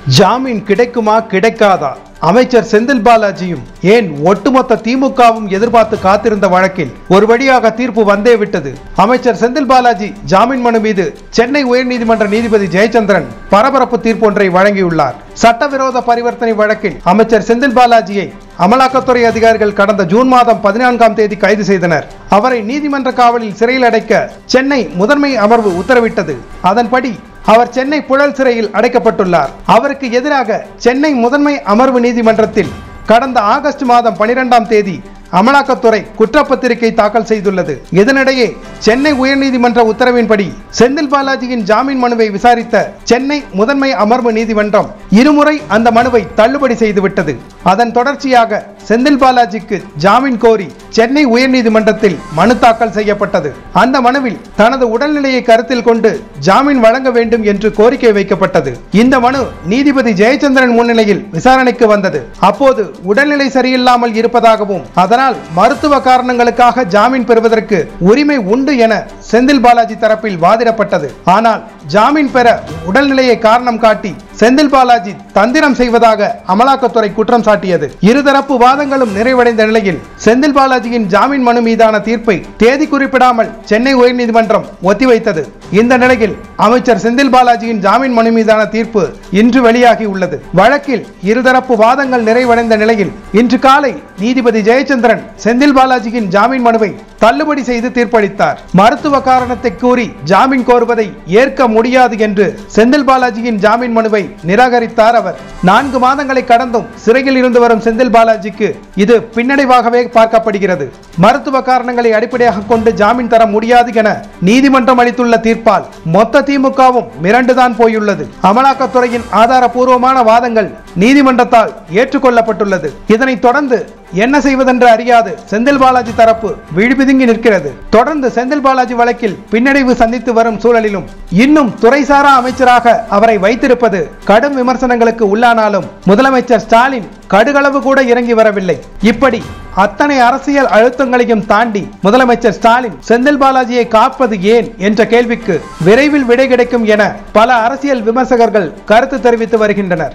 ஜாமீன் கிடைக்குமா கிடைக்காதா அமைச்சர் செந்தில் பாலாஜியும் ஏன் ஒட்டுமொத்த திமுகவும் எதிர்பார்த்து காத்திருந்த வழக்கில் ஒரு வழியாக தீர்ப்பு வந்தே விட்டது அமைச்சர் செந்தில் பாலாஜி ஜாமீன் மனு மீது சென்னை உயர்நீதிமன்ற நீதிபதி ஜெயச்சந்திரன் பரபரப்பு தீர்ப்பு ஒன்றை வழங்கியுள்ளார் சட்டவிரோத பரிவர்த்தனை வழக்கில் அமைச்சர் செந்தில் பாலாஜியை அமலாக்கத்துறை அதிகாரிகள் கடந்த ஜூன் மாதம் பதினான்காம் தேதி கைது செய்தனர் அவரை நீதிமன்ற காவலில் சிறையில் அடைக்க சென்னை முதன்மை அமர்வு உத்தரவிட்டது அதன்படி அவர் சென்னை புழல் சிறையில் அடைக்கப்பட்டுள்ளார் அவருக்கு எதிராக சென்னை முதன்மை அமர்வு நீதிமன்றத்தில் கடந்த ஆகஸ்ட் மாதம் பனிரெண்டாம் தேதி அமலாக்கத்துறை குற்றப்பத்திரிகை தாக்கல் செய்துள்ளது இதனிடையே சென்னை உயர்நீதிமன்ற உத்தரவின்படி செந்தில் பாலாஜியின் ஜாமீன் மனுவை விசாரித்த சென்னை முதன்மை அமர்வு நீதிமன்றம் இருமுறை அந்த மனுவை தள்ளுபடி செய்துவிட்டது அதன் தொடர்ச்சியாக செந்தில் பாலாஜிக்கு ஜாமீன் கோரி சென்னை உயர்நீதிமன்றத்தில் மனு தாக்கல் செய்யப்பட்டது அந்த மனுவில் தனது உடல்நிலையை கருத்தில் கொண்டு ஜாமீன் வழங்க வேண்டும் என்று கோரிக்கை வைக்கப்பட்டது இந்த மனு நீதிபதி ஜெயச்சந்திரன் முன்னிலையில் விசாரணைக்கு வந்தது அப்போது உடல்நிலை சரியில்லாமல் இருப்பதாகவும் அதனால் மருத்துவ காரணங்களுக்காக ஜாமீன் பெறுவதற்கு உரிமை உண்டு என செந்தில் பாலாஜி தரப்பில் வாதிடப்பட்டது ஆனால் ஜாமீன் பெற உடல்நிலையை காரணம் காட்டி செந்தில் பாலாஜி தந்திரம் செய்வதாக அமலாக்கத்துறை குற்றம் சாட்டியது இருதரப்பு வாதங்களும் நிறைவடைந்த நிலையில் செந்தில் பாலாஜியின் ஜாமீன் மனு மீதான தீர்ப்பை தேதி குறிப்பிடாமல் சென்னை உயர்நீதிமன்றம் ஒத்திவைத்தது இந்த நிலையில் அமைச்சர் செந்தில் பாலாஜியின் ஜாமீன் மனு மீதான தீர்ப்பு இன்று வெளியாகி உள்ளது வழக்கில் இருதரப்பு வாதங்கள் நிறைவடைந்த நிலையில் இன்று காலை நீதிபதி ஜெயச்சந்திரன் செந்தில் பாலாஜியின் ஜாமீன் மனுவை தள்ளுபடி செய்து தீர்ப்பளித்தார் மருத்துவ காரணத்தை கூறி ஜாமீன் கோருவதை ஏற்க முடியாது என்று செந்தில் பாலாஜியின் ஜாமீன் மனுவை நிராகரித்தார் அவர் நான்கு மாதங்களை கடந்தும் சிறையில் இருந்து வரும் செந்தில் பாலாஜிக்கு இது பின்னடைவாகவே பார்க்கப்படுகிறது மருத்துவ காரணங்களை அடிப்படையாக கொண்டு ஜாமீன் தர முடியாது என நீதிமன்றம் அளித்துள்ள தீர்ப்பால் மொத்த திமுகவும் மிரண்டுதான் போயுள்ளது அமலாக்கத்துறையின் ஆதாரபூர்வமான வாதங்கள் நீதிமன்றத்தால் ஏற்றுக்கொள்ளப்பட்டுள்ளது இதனைத் தொடர்ந்து என்ன செய்வதென்று அறியாது செந்தில் பாலாஜி தரப்பு விழிபிதுங்கி நிற்கிறது தொடர்ந்து செந்தில் பாலாஜி வழக்கில் பின்னடைவு சந்தித்து வரும் சூழலிலும் இன்னும் துறைசாரா அமைச்சராக அவரை வைத்திருப்பது கடும் விமர்சனங்களுக்கு உள்ளானாலும் முதலமைச்சர் ஸ்டாலின் கடுகளவு கூட இறங்கி வரவில்லை இப்படி அத்தனை அரசியல் அழுத்தங்களையும் தாண்டி முதலமைச்சர் ஸ்டாலின் செந்தில் பாலாஜியை காப்பது ஏன் என்ற கேள்விக்கு விரைவில் விடை கிடைக்கும் என பல அரசியல் விமர்சகர்கள் கருத்து தெரிவித்து வருகின்றனர்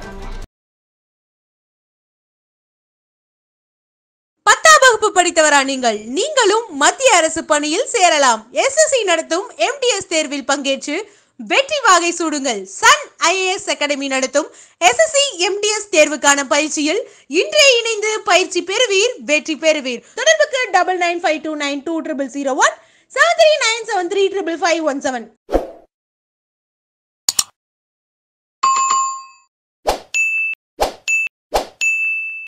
பத்தாம் வகுப்பு படித்தவரா நீங்கள் நீங்களும் மத்திய அரசு பணியில் சேரலாம் எஸ்எஸ்சி நடத்தும் எம்டிஎஸ் தேர்வில் பங்கேற்று வெற்றி வாகை சூடுங்கள் சன் ஐஏஎஸ் அகாடமி நடத்தும் எஸ்எஸ்சி எம்டிஎஸ் தேர்வுக்கான பயிற்சியில் இன்றே இணைந்து பயிற்சி பெறுவீர் வெற்றி பெறுவீர் தொடர்புக்கு double nine five two nine two triple zero one seven three nine seven three triple five one seven